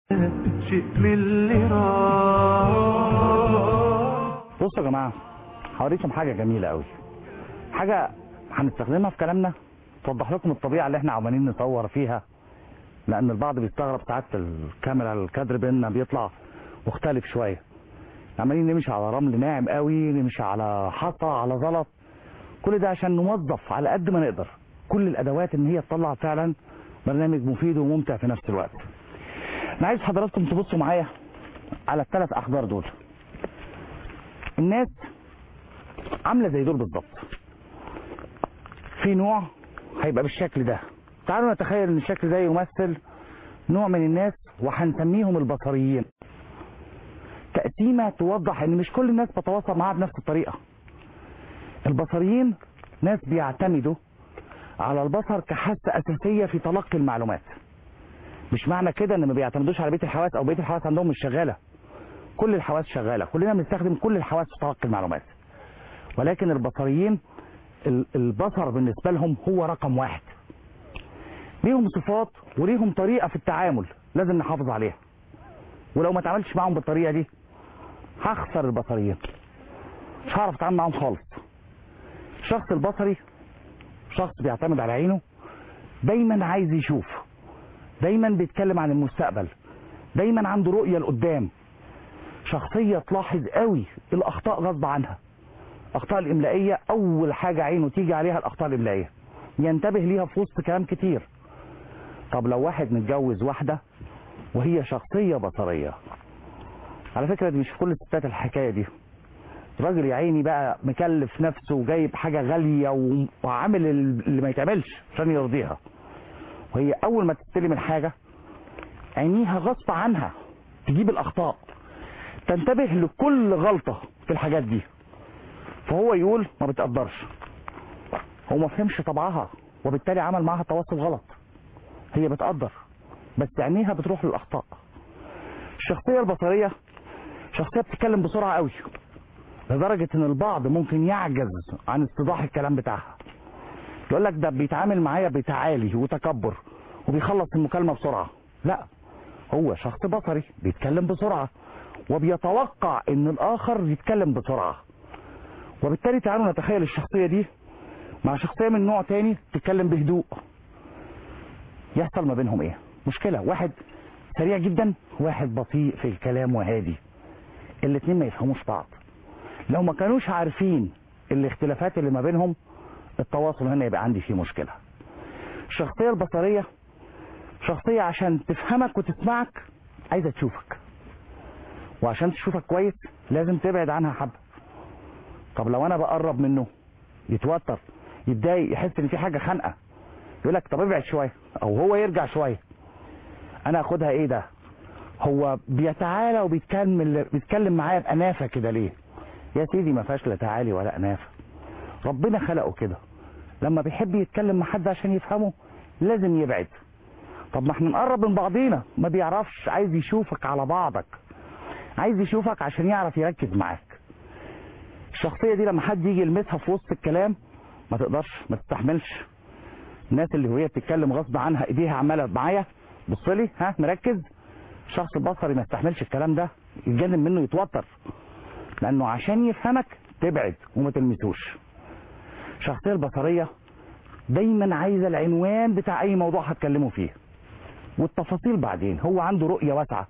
شيء من اللي راح بصوا يا جماعه هوريكم حاجه جميله قوي حاجه هنستخدمها في كلامنا توضح لكم الطبيعه اللي احنا عمالين نصور فيها لان البعض بيستغرب ساعات الكاميرا الكادر بيننا بيطلع مختلف شويه عمالين نمشي على رمل ناعم قوي نمشي على حصى على زلط كل ده عشان نوظف على قد ما نقدر كل الادوات ان هي تطلع فعلا برنامج مفيد وممتع في نفس الوقت انا عايز حضراتكم تبصوا معايا على الثلاث احجار دول الناس عامله زي دول بالظبط في نوع هيبقى بالشكل ده تعالوا نتخيل ان الشكل ده يمثل نوع من الناس وهنسميهم البصريين تقسيمه توضح ان مش كل الناس بتتواصل معاها بنفس الطريقه البصريين ناس بيعتمدوا على البصر كحاسه اساسيه في تلقي المعلومات مش معنى كده ان ما بيعتمدوش على بقيه الحواس او بقيه الحواس عندهم مش شغاله كل الحواس شغاله كلنا بنستخدم كل الحواس في تلقي المعلومات ولكن البصريين ال- البصر بالنسبه لهم هو رقم واحد ليهم صفات وليهم طريقه في التعامل لازم نحافظ عليها ولو ما تعاملتش معاهم بالطريقه دي هخسر البصريين مش هعرف اتعامل معاهم خالص الشخص البصري شخص بيعتمد على عينه دايما عايز يشوف دايما بيتكلم عن المستقبل دايما عنده رؤية لقدام شخصية تلاحظ قوي الأخطاء غصب عنها الأخطاء الإملائية أول حاجة عينه تيجي عليها الأخطاء الإملائية ينتبه ليها في وسط كلام كتير طب لو واحد متجوز واحدة وهي شخصية بصرية على فكرة دي مش في كل الستات الحكاية دي راجل يا عيني بقى مكلف نفسه وجايب حاجة غالية و- وعامل اللي ما يتعملش عشان يرضيها وهي أول ما تستلم الحاجة عينيها غصب عنها تجيب الأخطاء تنتبه لكل غلطة في الحاجات دي فهو يقول ما بتقدرش هو ما فهمش طبعها وبالتالي عمل معاها تواصل غلط هي بتقدر بس عينيها بتروح للأخطاء الشخصية البصرية شخصية بتتكلم بسرعة قوي لدرجة ان البعض ممكن يعجز عن استيضاح الكلام بتاعها يقول لك ده بيتعامل معايا بتعالي وتكبر وبيخلص المكالمة بسرعة لا هو شخص بصري بيتكلم بسرعة وبيتوقع ان الاخر يتكلم بسرعة وبالتالي تعالوا نتخيل الشخصية دي مع شخصية من نوع تاني تتكلم بهدوء يحصل ما بينهم ايه مشكلة واحد سريع جدا واحد بطيء في الكلام وهادي الاتنين ما يفهموش بعض لو ما كانوش عارفين الاختلافات اللي ما بينهم التواصل هنا يبقى عندي فيه مشكلة الشخصية البصرية شخصية عشان تفهمك وتسمعك عايزة تشوفك وعشان تشوفك كويس لازم تبعد عنها حبة طب لو انا بقرب منه يتوتر يتضايق يحس ان في حاجة خانقة يقول لك طب ابعد شوية او هو يرجع شوية انا اخدها ايه ده هو بيتعالى وبيتكلم بيتكلم معايا بأنافة كده ليه يا سيدي ما فيهاش لا تعالي ولا أنافة ربنا خلقه كده لما بيحب يتكلم مع حد عشان يفهمه لازم يبعد طب ما احنا نقرب من بعضينا ما بيعرفش عايز يشوفك على بعضك عايز يشوفك عشان يعرف يركز معاك الشخصية دي لما حد يجي يلمسها في وسط الكلام ما تقدرش ما تستحملش الناس اللي وهي بتتكلم غصب عنها ايديها عماله معايا بص لي ها مركز الشخص البصري ما يستحملش الكلام ده يتجنن منه يتوتر لانه عشان يفهمك تبعد وما تلمسوش الشخصيه البصريه دايما عايزه العنوان بتاع اي موضوع هتكلمه فيه والتفاصيل بعدين هو عنده رؤيه واسعه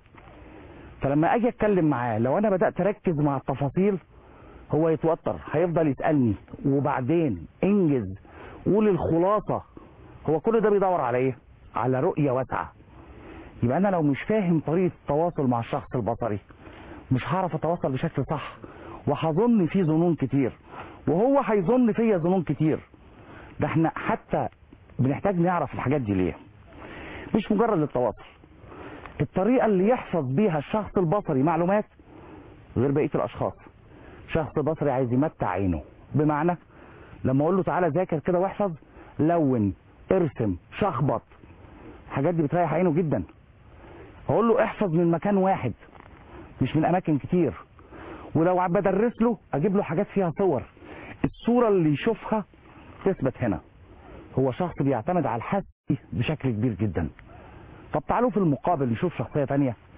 فلما اجي اتكلم معاه لو انا بدات اركز مع التفاصيل هو يتوتر هيفضل يسالني وبعدين انجز قول الخلاصه هو كل ده بيدور على ايه على رؤيه واسعه يبقى انا لو مش فاهم طريقه التواصل مع الشخص البصري مش هعرف اتواصل بشكل صح وهظن فيه ظنون كتير وهو هيظن فيا ظنون كتير ده احنا حتى بنحتاج نعرف الحاجات دي ليه مش مجرد التواصل الطريقة اللي يحفظ بيها الشخص البصري معلومات غير بقية الأشخاص شخص بصري عايز يمتع عينه بمعنى لما أقول له تعالى ذاكر كده واحفظ لون ارسم شخبط الحاجات دي بتريح عينه جدا اقول له احفظ من مكان واحد مش من اماكن كتير ولو بدرس له اجيب له حاجات فيها صور الصورة اللي يشوفها تثبت هنا هو شخص بيعتمد على الحس بشكل كبير جدا طب تعالوا في المقابل نشوف شخصية تانية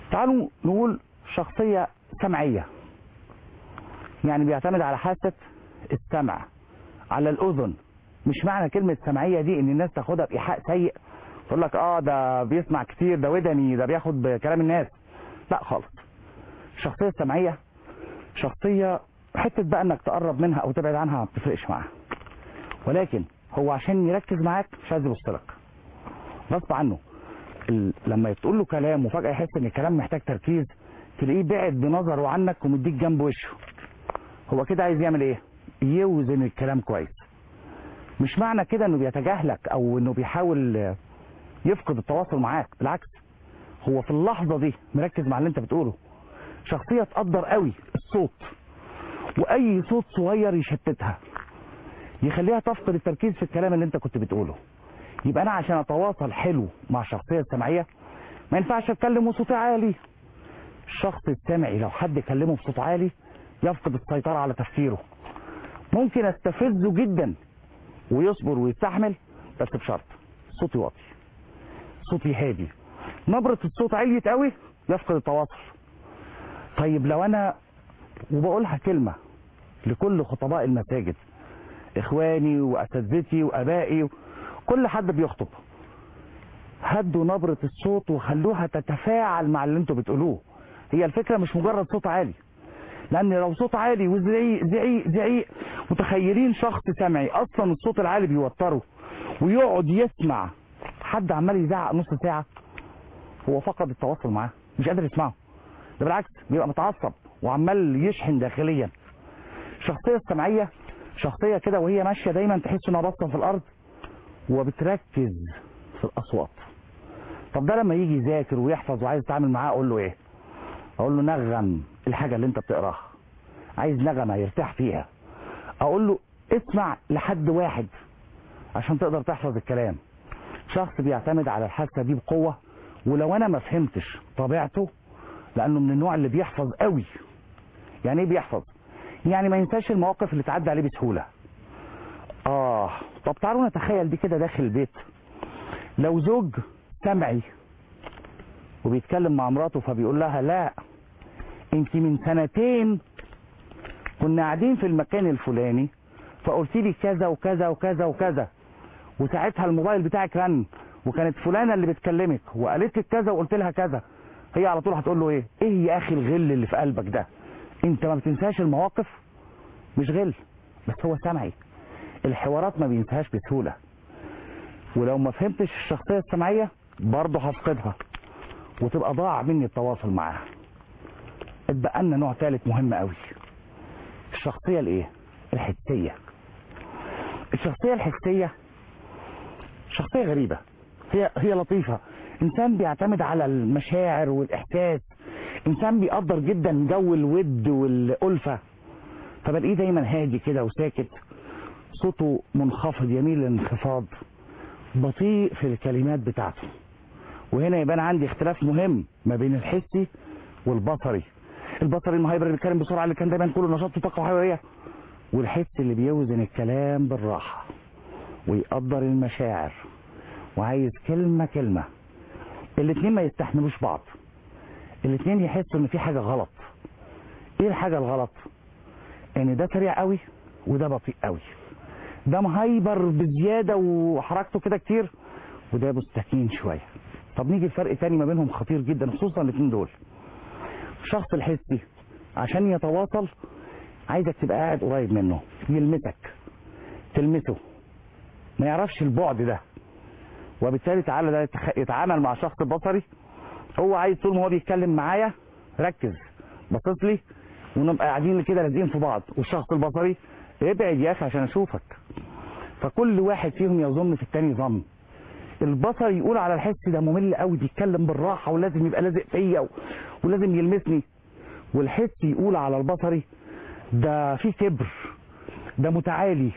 تعالوا نقول شخصية سمعية يعني بيعتمد على حاسة السمع على الأذن مش معنى كلمة سمعية دي إن الناس تاخدها بإيحاء سيء تقول لك اه ده بيسمع كتير ده ودني ده بياخد بكلام الناس لا خالص الشخصية السمعية شخصية حتة بقى انك تقرب منها او تبعد عنها ما بتفرقش معاها ولكن هو عشان يركز معاك مش عايز يبص لك غصب عنه ال... لما تقول له كلام وفجأة يحس ان الكلام محتاج تركيز تلاقيه بعد بنظره عنك ومديك جنب وشه هو كده عايز يعمل ايه يوزن الكلام كويس مش معنى كده انه بيتجاهلك او انه بيحاول يفقد التواصل معاك بالعكس هو في اللحظة دي مركز مع اللي انت بتقوله شخصية تقدر قوي الصوت واي صوت صغير يشتتها يخليها تفقد التركيز في الكلام اللي انت كنت بتقوله يبقى انا عشان اتواصل حلو مع الشخصية السمعية ما ينفعش اتكلم بصوت عالي الشخص السمعي لو حد كلمه بصوت عالي يفقد السيطرة على تفكيره ممكن استفزه جدا ويصبر ويستحمل بس بشرط صوتي واطي صوتي هادي نبرة الصوت عليت قوي يفقد التواصل طيب لو انا وبقولها كلمة لكل خطباء المساجد اخواني واساتذتي وابائي كل حد بيخطب هدوا نبرة الصوت وخلوها تتفاعل مع اللي انتوا بتقولوه هي الفكرة مش مجرد صوت عالي لان لو صوت عالي وزعيق زعيق زعيق متخيلين شخص سمعي اصلا الصوت العالي بيوتره ويقعد يسمع حد عمال يزعق نص ساعة هو فقد التواصل معاه مش قادر يسمعه ده بالعكس بيبقى متعصب وعمال يشحن داخليا الشخصية السمعية شخصية كده وهي ماشية دايما تحس انها باصة في الارض وبتركز في الاصوات طب ده لما يجي يذاكر ويحفظ وعايز يتعامل معاه اقول له ايه اقول له نغم الحاجة اللي انت بتقراها عايز نغمة يرتاح فيها اقول له اسمع لحد واحد عشان تقدر تحفظ الكلام شخص بيعتمد على الحاسة دي بقوة ولو انا ما فهمتش طبيعته لانه من النوع اللي بيحفظ قوي يعني ايه بيحفظ يعني ما ينساش المواقف اللي تعدى عليه بسهولة اه طب تعالوا نتخيل دي كده داخل البيت لو زوج سمعي وبيتكلم مع مراته فبيقول لها لا انت من سنتين كنا قاعدين في المكان الفلاني فقلت لي كذا وكذا وكذا وكذا وساعتها الموبايل بتاعك رن وكانت فلانه اللي بتكلمك وقالت لك كذا وقلت لها كذا هي على طول هتقول له ايه ايه يا اخي الغل اللي في قلبك ده انت ما بتنساش المواقف مش غل بس هو سمعي الحوارات ما بينساهاش بسهوله ولو ما فهمتش الشخصيه السمعيه برضه هفقدها وتبقى ضاع مني التواصل معاها اتبقى لنا نوع ثالث مهم قوي الشخصيه الايه الحسيه الشخصيه الحسيه شخصيه غريبه هي هي لطيفه انسان بيعتمد على المشاعر والاحساس انسان بيقدر جدا جو الود والالفه فبلاقيه دايما هادي كده وساكت صوته منخفض يميل للانخفاض بطيء في الكلمات بتاعته وهنا يبان عندي اختلاف مهم ما بين الحسي والبصري البصري المهايبر اللي بيتكلم بسرعه اللي كان دايما كله نشاط وطاقه وحيويه والحس اللي بيوزن الكلام بالراحه ويقدر المشاعر وعايز كلمه كلمه الاثنين ما يستحملوش بعض الاثنين يحسوا ان في حاجه غلط ايه الحاجه الغلط ان ده سريع قوي وده بطيء قوي ده مهايبر بزياده وحركته كده كتير وده مستكين شويه طب نيجي الفرق تاني ما بينهم خطير جدا خصوصا الاثنين دول الشخص الحسي عشان يتواصل عايزك تبقى قاعد قريب منه يلمسك تلمسه ما يعرفش البعد ده وبالتالي تعالى ده يتخ- يتعامل مع شخص بصري هو عايز طول ما هو بيتكلم معايا ركز باصص لي ونبقى قاعدين كده لازقين في بعض والشخص البصري ابعد يا اخي عشان اشوفك فكل واحد فيهم يظن في التاني ظن البصر يقول على الحس ده ممل قوي بيتكلم بالراحه ولازم يبقى لازق فيا و- ولازم يلمسني والحس يقول على البصري ده في كبر ده متعالي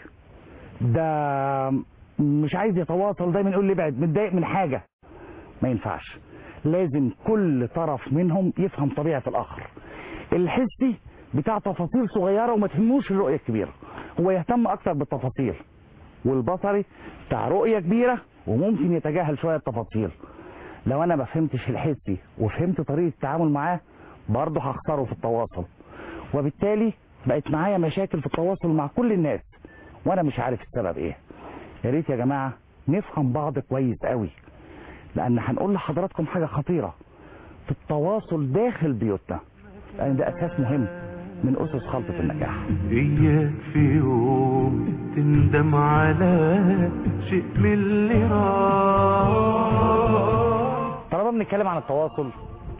ده مش عايز يتواصل دايما يقول لي ابعد متضايق من حاجه ما ينفعش لازم كل طرف منهم يفهم طبيعه الاخر الحسي بتاع تفاصيل صغيره وما تهموش الرؤيه الكبيره هو يهتم اكتر بالتفاصيل والبصري بتاع رؤيه كبيره وممكن يتجاهل شويه التفاصيل لو انا ما فهمتش الحسي وفهمت طريقه التعامل معاه برضه هخسره في التواصل وبالتالي بقت معايا مشاكل في التواصل مع كل الناس وانا مش عارف السبب ايه يا ريت يا جماعه نفهم بعض كويس قوي لان هنقول لحضراتكم حاجه خطيره في التواصل داخل بيوتنا لان ده اساس مهم من اسس خلطه النجاح إياك في يوم تندم على شيء من اللي راح طالما بنتكلم عن التواصل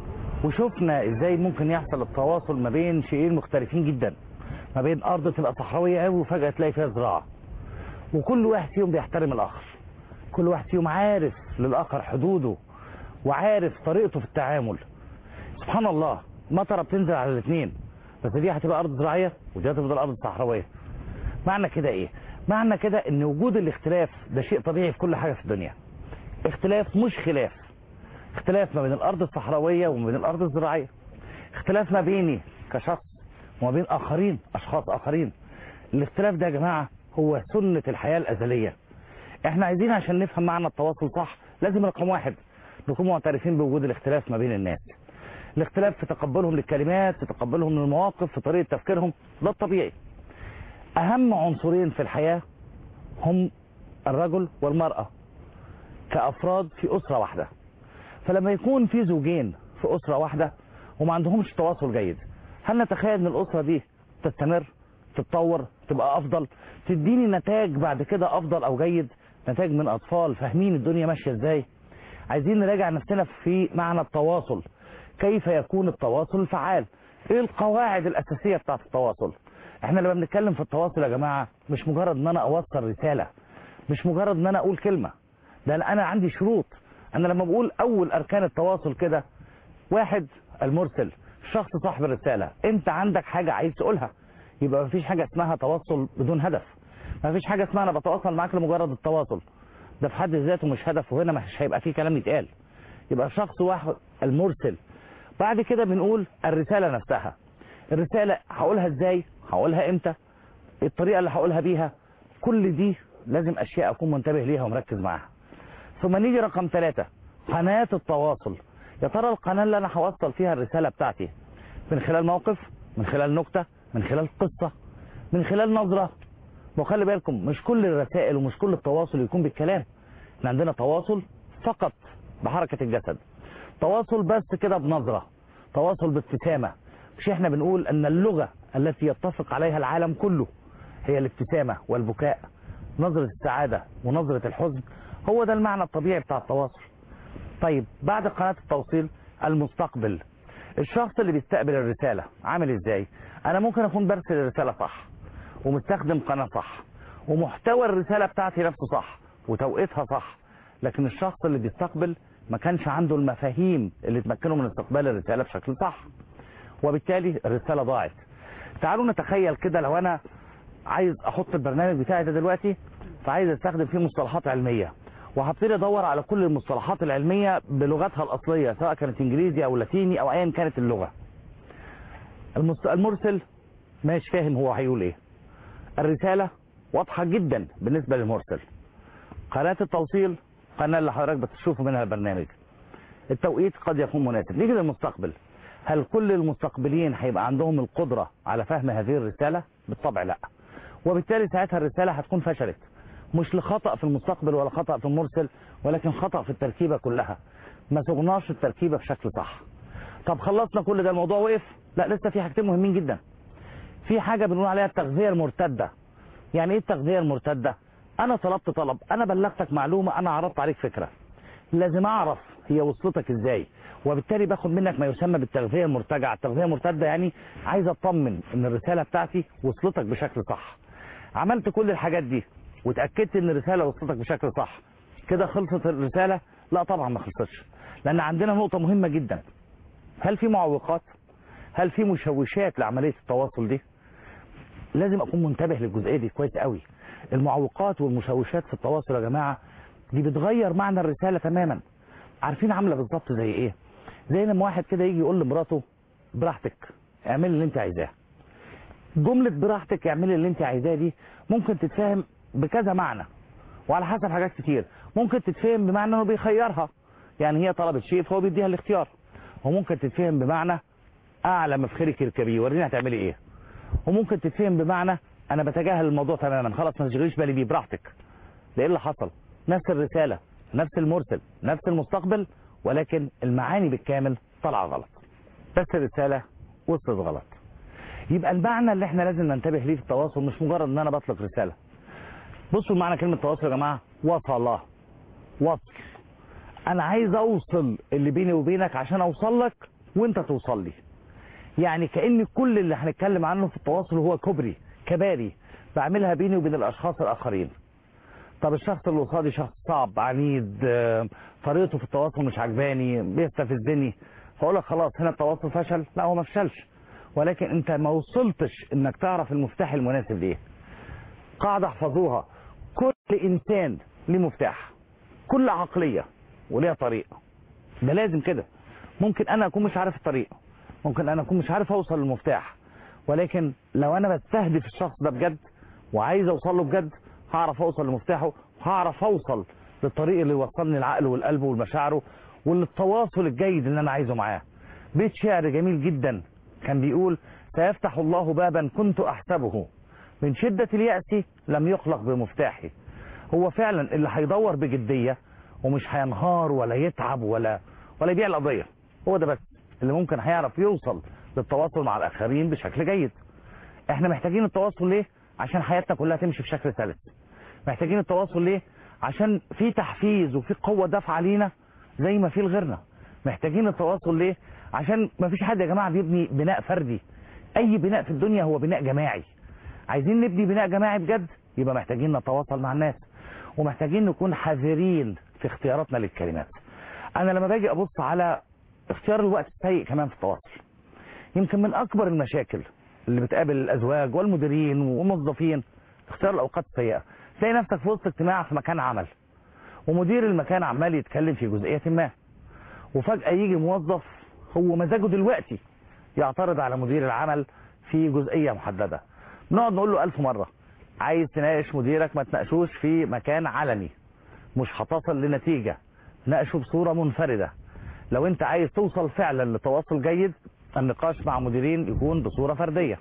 وشفنا ازاي ممكن يحصل التواصل ما بين شيئين مختلفين جدا ما بين ارض تبقى صحراويه قوي وفجاه تلاقي فيها زراعه وكل واحد فيهم بيحترم الاخر كل واحد فيهم عارف للاخر حدوده وعارف طريقته في التعامل سبحان الله مطره بتنزل على الاثنين بس دي هتبقى ارض زراعيه ودي هتفضل ارض صحراويه معنى كده ايه معنى كده ان وجود الاختلاف ده شيء طبيعي في كل حاجه في الدنيا اختلاف مش خلاف اختلاف ما بين الارض الصحراويه وما بين الارض الزراعيه اختلاف ما بيني كشخص وما بين اخرين اشخاص اخرين الاختلاف ده يا جماعه هو سنه الحياه الازليه احنا عايزين عشان نفهم معنى التواصل صح لازم رقم واحد نكون معترفين بوجود الاختلاف ما بين الناس الاختلاف في تقبلهم للكلمات في تقبلهم للمواقف في طريقه تفكيرهم ده الطبيعي اهم عنصرين في الحياه هم الرجل والمراه كافراد في اسره واحده فلما يكون في زوجين في اسره واحده وما عندهمش تواصل جيد هل نتخيل ان الاسره دي تستمر تتطور تبقى افضل تديني نتاج بعد كده افضل او جيد نتاج من اطفال فاهمين الدنيا ماشيه ازاي عايزين نراجع نفسنا في معنى التواصل كيف يكون التواصل فعال ايه القواعد الاساسيه بتاعت التواصل احنا لما بنتكلم في التواصل يا جماعه مش مجرد ان انا اوصل رساله مش مجرد ان انا اقول كلمه ده انا عندي شروط انا لما بقول اول اركان التواصل كده واحد المرسل الشخص صاحب الرساله انت عندك حاجه عايز تقولها يبقى مفيش حاجه اسمها تواصل بدون هدف مفيش حاجه اسمها انا بتواصل معاك لمجرد التواصل ده في حد ذاته مش هدف وهنا مش هيبقى فيه كلام يتقال يبقى شخص واحد المرسل بعد كده بنقول الرساله نفسها الرساله هقولها ازاي هقولها امتى الطريقه اللي هقولها بيها كل دي لازم اشياء اكون منتبه ليها ومركز معاها ثم نيجي رقم ثلاثة قناة التواصل يا ترى القناة اللي انا هوصل فيها الرسالة بتاعتي من خلال موقف من خلال نكتة من خلال قصة من خلال نظرة وخلي بالكم مش كل الرسائل ومش كل التواصل يكون بالكلام احنا عندنا تواصل فقط بحركة الجسد تواصل بس كده بنظرة تواصل بابتسامة مش احنا بنقول ان اللغة التي يتفق عليها العالم كله هي الابتسامة والبكاء نظرة السعادة ونظرة الحزن هو ده المعنى الطبيعي بتاع التواصل طيب بعد قناة التوصيل المستقبل الشخص اللي بيستقبل الرسالة عامل ازاي انا ممكن اكون برسل الرسالة صح ومستخدم قناة صح ومحتوى الرسالة بتاعتي نفسه صح وتوقيتها صح لكن الشخص اللي بيستقبل ما كانش عنده المفاهيم اللي تمكنه من استقبال الرسالة بشكل صح وبالتالي الرسالة ضاعت تعالوا نتخيل كده لو انا عايز احط البرنامج بتاعي ده دلوقتي فعايز استخدم فيه مصطلحات علمية وهبتدي ادور على كل المصطلحات العلمية بلغتها الاصلية سواء كانت انجليزي او لاتيني او ايا كانت اللغة المست... المرسل مش فاهم هو هيقول ايه الرسالة واضحة جدا بالنسبة للمرسل قناة التوصيل قناة اللي حضرتك بتشوفوا منها البرنامج التوقيت قد يكون مناسب نيجي للمستقبل هل كل المستقبلين هيبقى عندهم القدرة على فهم هذه الرسالة بالطبع لا وبالتالي ساعتها الرسالة هتكون فشلت مش لخطأ في المستقبل ولا خطأ في المرسل ولكن خطأ في التركيبة كلها ما صغناش التركيبة بشكل صح طب خلصنا كل ده الموضوع وقف لا لسه في حاجتين مهمين جدا في حاجة بنقول عليها التغذية المرتدة يعني ايه التغذية المرتدة انا طلبت طلب انا بلغتك معلومة انا عرضت عليك فكرة لازم اعرف هي وصلتك ازاي وبالتالي باخد منك ما يسمى بالتغذية المرتجعة التغذية المرتدة يعني عايز اطمن ان الرسالة بتاعتي وصلتك بشكل صح عملت كل الحاجات دي وتأكدت ان الرسالة وصلتك بشكل صح كده خلصت الرسالة لا طبعا ما خلصتش لان عندنا نقطة مهمة جدا هل في معوقات هل في مشوشات لعملية التواصل دي لازم اكون منتبه للجزئية دي كويس قوي المعوقات والمشوشات في التواصل يا جماعة دي بتغير معنى الرسالة تماما عارفين عاملة بالظبط زي ايه زي لما واحد كده يجي يقول لمراته براحتك اعملي اللي انت عايزاه جملة براحتك اعملي اللي انت عايزاه دي ممكن تتفهم بكذا معنى وعلى حسب حاجات كتير ممكن تتفهم بمعنى انه بيخيرها يعني هي طلبت شيء فهو بيديها الاختيار وممكن تتفهم بمعنى اعلى مفخرك اركبيه وريني هتعملي ايه وممكن تتفهم بمعنى انا بتجاهل الموضوع تماما خلاص ما تشغليش بالي بيه براحتك ده ايه اللي حصل نفس الرساله نفس المرسل نفس المستقبل ولكن المعاني بالكامل طالعه غلط بس الرساله وصلت غلط يبقى المعنى اللي احنا لازم ننتبه ليه في التواصل مش مجرد ان انا بطلق رساله بصوا معنى كلمه تواصل يا جماعه وصل وصل انا عايز اوصل اللي بيني وبينك عشان اوصل لك وانت توصل لي يعني كأن كل اللي هنتكلم عنه في التواصل هو كوبري كباري بعملها بيني وبين الاشخاص الاخرين طب الشخص اللي قصادي شخص صعب عنيد آه، طريقته في التواصل مش عجباني بيستفزني فاقول لك خلاص هنا التواصل فشل لا هو ما فشلش ولكن انت ما وصلتش انك تعرف المفتاح المناسب ليه قاعدة احفظوها كل انسان ليه مفتاح كل عقلية وليها طريق ده لازم كده ممكن انا اكون مش عارف الطريق ممكن انا اكون مش عارف اوصل للمفتاح ولكن لو انا بستهدف الشخص ده بجد وعايز اوصل له بجد هعرف اوصل لمفتاحه وهعرف اوصل للطريق اللي يوصلني العقل والقلب والمشاعره وللتواصل الجيد اللي انا عايزه معاه بيت شعر جميل جدا كان بيقول سيفتح الله بابا كنت احسبه من شدة اليأس لم يخلق بمفتاحي هو فعلا اللي هيدور بجدية ومش هينهار ولا يتعب ولا ولا يبيع القضية هو ده بس اللي ممكن هيعرف يوصل للتواصل مع الآخرين بشكل جيد احنا محتاجين التواصل ليه عشان حياتنا كلها تمشي بشكل سلس محتاجين التواصل ليه عشان في تحفيز وفي قوة دفع علينا زي ما في لغيرنا محتاجين التواصل ليه عشان ما فيش حد يا جماعة بيبني بناء فردي اي بناء في الدنيا هو بناء جماعي عايزين نبني بناء جماعي بجد يبقى محتاجين نتواصل مع الناس ومحتاجين نكون حذرين في اختياراتنا للكلمات انا لما باجي ابص على اختيار الوقت السيء كمان في التواصل يمكن من اكبر المشاكل اللي بتقابل الازواج والمديرين والموظفين اختيار الاوقات السيئه تلاقي نفسك في وسط اجتماع في مكان عمل ومدير المكان عمال يتكلم في جزئيه ما وفجاه يجي موظف هو مزاجه دلوقتي يعترض على مدير العمل في جزئيه محدده نقعد نقول له ألف مرة عايز تناقش مديرك ما تناقشوش في مكان علني مش هتصل لنتيجة ناقشه بصورة منفردة لو انت عايز توصل فعلا لتواصل جيد النقاش مع مديرين يكون بصورة فردية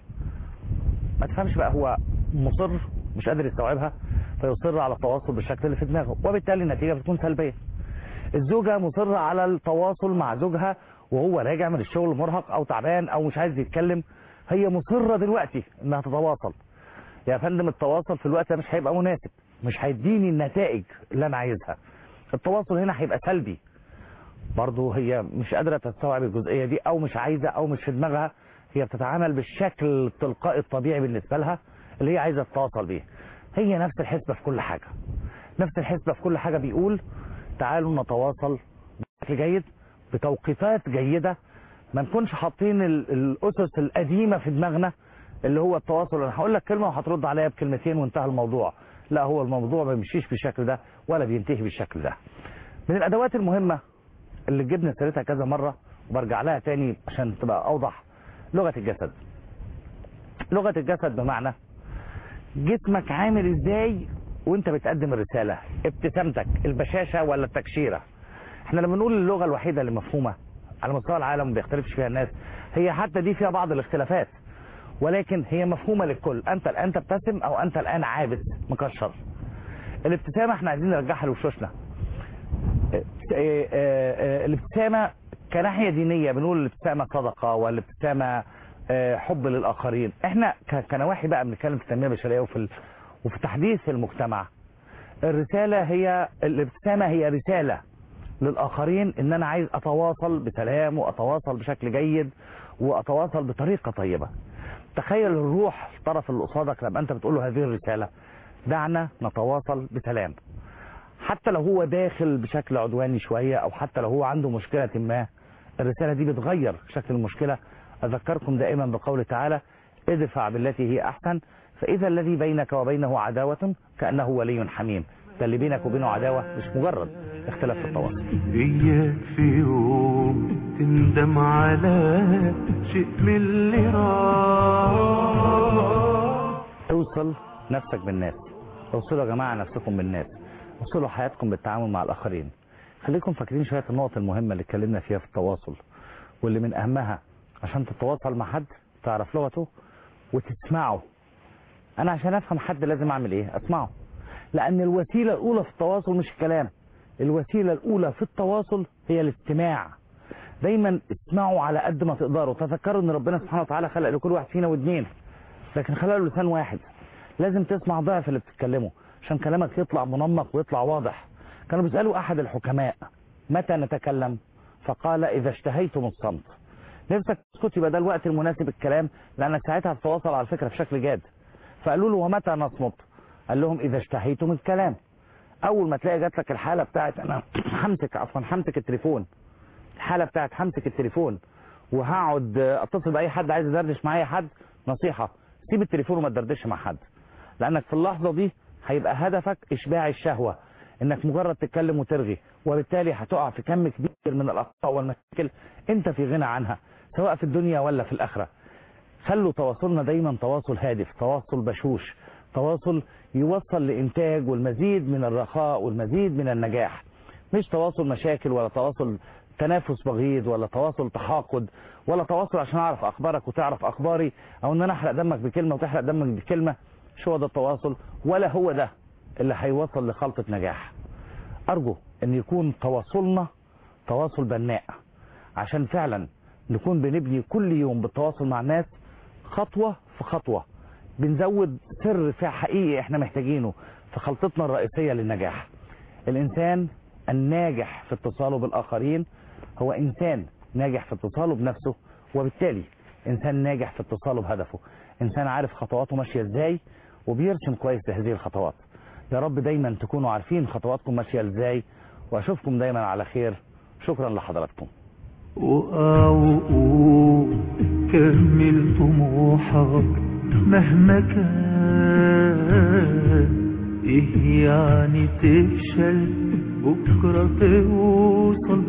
ما تفهمش بقى هو مصر مش قادر يستوعبها فيصر على التواصل بالشكل اللي في دماغه وبالتالي النتيجة بتكون سلبية الزوجة مصرة على التواصل مع زوجها وهو راجع من الشغل مرهق او تعبان او مش عايز يتكلم هي مصرة دلوقتي انها تتواصل يا فندم التواصل في الوقت ده مش هيبقى مناسب مش هيديني النتائج اللي انا عايزها التواصل هنا هيبقى سلبي برضه هي مش قادرة تستوعب الجزئية دي او مش عايزة او مش في دماغها هي بتتعامل بالشكل التلقائي الطبيعي بالنسبة لها اللي هي عايزة تتواصل بيه هي نفس الحسبة في كل حاجة نفس الحسبة في كل حاجة بيقول تعالوا نتواصل بشكل جيد بتوقيتات جيدة ما نكونش حاطين ال- الاسس القديمه في دماغنا اللي هو التواصل انا هقول لك كلمه وهترد عليا بكلمتين وانتهى الموضوع لا هو الموضوع ما بيمشيش بالشكل ده ولا بينتهي بالشكل ده من الادوات المهمه اللي جبنا سيرتها كذا مره وبرجع لها تاني عشان تبقى اوضح لغه الجسد لغه الجسد بمعنى جسمك عامل ازاي وانت بتقدم الرساله ابتسامتك البشاشه ولا التكشيره احنا لما نقول اللغه الوحيده اللي مفهومه على مستوى العالم ما بيختلفش فيها الناس هي حتى دي فيها بعض الاختلافات ولكن هي مفهومه للكل انت الان تبتسم او انت الان عابس مكشر الابتسامه احنا عايزين نرجعها لوشوشنا اه، اه، اه، الابتسامه كناحيه دينيه بنقول الابتسامه صدقه والابتسامه اه، حب للاخرين احنا ك- كنواحي بقى بنتكلم في التنميه البشريه وفي ال- وفي تحديث المجتمع الرساله هي الابتسامه هي رساله للآخرين إن أنا عايز أتواصل بسلام وأتواصل بشكل جيد وأتواصل بطريقة طيبة تخيل الروح الطرف اللي قصادك لما أنت بتقول له هذه الرسالة دعنا نتواصل بسلام حتى لو هو داخل بشكل عدواني شوية أو حتى لو هو عنده مشكلة ما الرسالة دي بتغير شكل المشكلة أذكركم دائما بقول تعالى ادفع بالتي هي أحسن فإذا الذي بينك وبينه عداوة كأنه ولي حميم ده اللي بينك وبينه عداوة مش مجرد اختلاف في التواصل إياك في يوم تندم على شيء من اللي راح اوصل نفسك بالناس اوصلوا يا جماعة نفسكم بالناس اوصلوا حياتكم بالتعامل مع الآخرين خليكم فاكرين شويه النقط المهمه اللي اتكلمنا فيها في التواصل واللي من اهمها عشان تتواصل مع حد تعرف لغته وتسمعه انا عشان افهم حد لازم اعمل ايه اسمعه لان الوسيله الاولى في التواصل مش الكلام الوسيله الاولى في التواصل هي الاستماع دايما اسمعوا على قد ما تقدروا تذكروا ان ربنا سبحانه وتعالى خلق لكل واحد فينا ودنين لكن خلق له لسان واحد لازم تسمع ضعف اللي بتتكلمه عشان كلامك يطلع منمق ويطلع واضح كانوا بيسالوا احد الحكماء متى نتكلم فقال اذا اشتهيتم الصمت نفسك تسكت يبقى ده الوقت المناسب الكلام لانك ساعتها هتتواصل على فكره بشكل جاد فقالوا له ومتى نصمت قال لهم اذا اشتهيتم الكلام اول ما تلاقي جات لك الحاله بتاعت انا همسك عفوا همسك التليفون الحاله بتاعت همسك التليفون وهقعد اتصل باي حد عايز يدردش معايا حد نصيحه سيب التليفون وما تدردش مع حد لانك في اللحظه دي هيبقى هدفك اشباع الشهوه انك مجرد تتكلم وترغي وبالتالي هتقع في كم كبير من الاخطاء والمشاكل انت في غنى عنها سواء في الدنيا ولا في الاخره خلوا تواصلنا دايما تواصل هادف تواصل بشوش تواصل يوصل لإنتاج والمزيد من الرخاء والمزيد من النجاح مش تواصل مشاكل ولا تواصل تنافس بغيض ولا تواصل تحاقد ولا تواصل عشان اعرف اخبارك وتعرف اخباري او ان انا احرق دمك بكلمه وتحرق دمك بكلمه مش هو ده التواصل ولا هو ده اللي هيوصل لخلطه نجاح ارجو ان يكون تواصلنا تواصل بناء عشان فعلا نكون بنبني كل يوم بالتواصل مع الناس خطوه في خطوه بنزود سر في حقيقي احنا محتاجينه في خلطتنا الرئيسيه للنجاح الانسان الناجح في اتصاله بالاخرين هو انسان ناجح في اتصاله بنفسه وبالتالي انسان ناجح في اتصاله بهدفه انسان عارف خطواته ماشيه ازاي وبيرسم كويس لهذه الخطوات يا رب دايما تكونوا عارفين خطواتكم ماشيه ازاي واشوفكم دايما على خير شكرا لحضراتكم وقوم كمل طموحك مهما كان ايه يعني تفشل بكرة توصل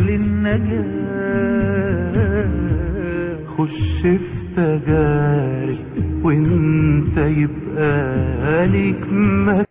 للنجاة خش في تجارب وانت يبقى ليك مكان